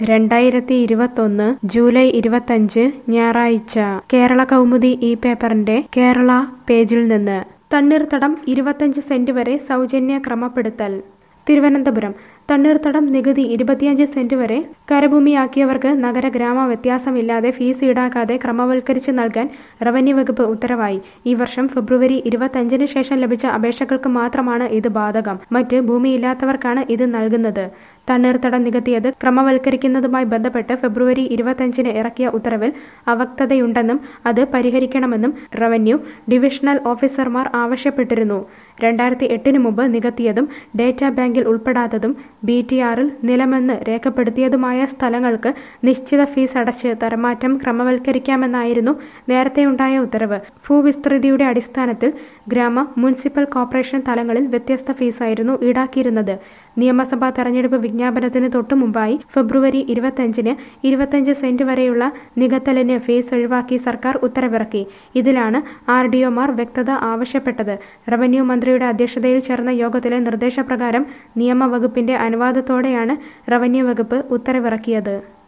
രണ്ടായിരത്തി ഇരുപത്തൊന്ന് ജൂലൈ ഇരുപത്തഞ്ച് ഞായറാഴ്ച കേരള കൗമുദി ഈ പേപ്പറിന്റെ കേരള പേജിൽ നിന്ന് തണ്ണീർത്തടം ഇരുപത്തഞ്ച് സെന്റ് വരെ സൗജന്യ ക്രമപ്പെടുത്തൽ തിരുവനന്തപുരം തണ്ണീർത്തടം നികുതി ഇരുപത്തിയഞ്ച് സെന്റ് വരെ കരഭൂമിയാക്കിയവർക്ക് നഗര ഗ്രാമ വ്യത്യാസമില്ലാതെ ഫീസ് ഈടാക്കാതെ ക്രമവൽക്കരിച്ച് നൽകാൻ റവന്യൂ വകുപ്പ് ഉത്തരവായി ഈ വർഷം ഫെബ്രുവരി ഇരുപത്തഞ്ചിന് ശേഷം ലഭിച്ച അപേക്ഷകൾക്ക് മാത്രമാണ് ഇത് ബാധകം മറ്റ് ഭൂമിയില്ലാത്തവർക്കാണ് ഇത് നൽകുന്നത് തണ്ണീർത്തടം നികത്തിയത് ക്രമവൽക്കരിക്കുന്നതുമായി ബന്ധപ്പെട്ട് ഫെബ്രുവരി ഇരുപത്തഞ്ചിന് ഇറക്കിയ ഉത്തരവിൽ അവക്തതയുണ്ടെന്നും അത് പരിഹരിക്കണമെന്നും റവന്യൂ ഡിവിഷണൽ ഓഫീസർമാർ ആവശ്യപ്പെട്ടിരുന്നു രണ്ടായിരത്തി എട്ടിന് മുമ്പ് നികത്തിയതും ഡേറ്റാ ബാങ്കിൽ ഉൾപ്പെടാത്തതും ബി ടി ആറിൽ നിലമെന്ന് രേഖപ്പെടുത്തിയതുമായ സ്ഥലങ്ങൾക്ക് നിശ്ചിത ഫീസ് അടച്ച് തരമാറ്റം ക്രമവൽക്കരിക്കാമെന്നായിരുന്നു നേരത്തെയുണ്ടായ ഉത്തരവ് ഭൂവിസ്തൃതിയുടെ അടിസ്ഥാനത്തിൽ ഗ്രാമ മുനിസിപ്പൽ കോർപ്പറേഷൻ തലങ്ങളിൽ വ്യത്യസ്ത ഫീസായിരുന്നു ഈടാക്കിയിരുന്നത് നിയമസഭാ തെരഞ്ഞെടുപ്പ് വിജ്ഞാപനത്തിന് തൊട്ടു മുമ്പായി ഫെബ്രുവരി ഇരുപത്തഞ്ചിന് ഇരുപത്തഞ്ച് സെന്റ് വരെയുള്ള നികത്തലിന് ഫീസ് ഒഴിവാക്കി സർക്കാർ ഉത്തരവിറക്കി ഇതിലാണ് ആർ ഡി ഒമാർ വ്യക്തത ആവശ്യപ്പെട്ടത് റവന്യൂ മന്ത്രിയുടെ അധ്യക്ഷതയിൽ ചേർന്ന യോഗത്തിലെ നിർദ്ദേശപ്രകാരം നിയമവകുപ്പിന്റെ അനുവാദത്തോടെയാണ് റവന്യൂ വകുപ്പ് ഉത്തരവിറക്കിയത്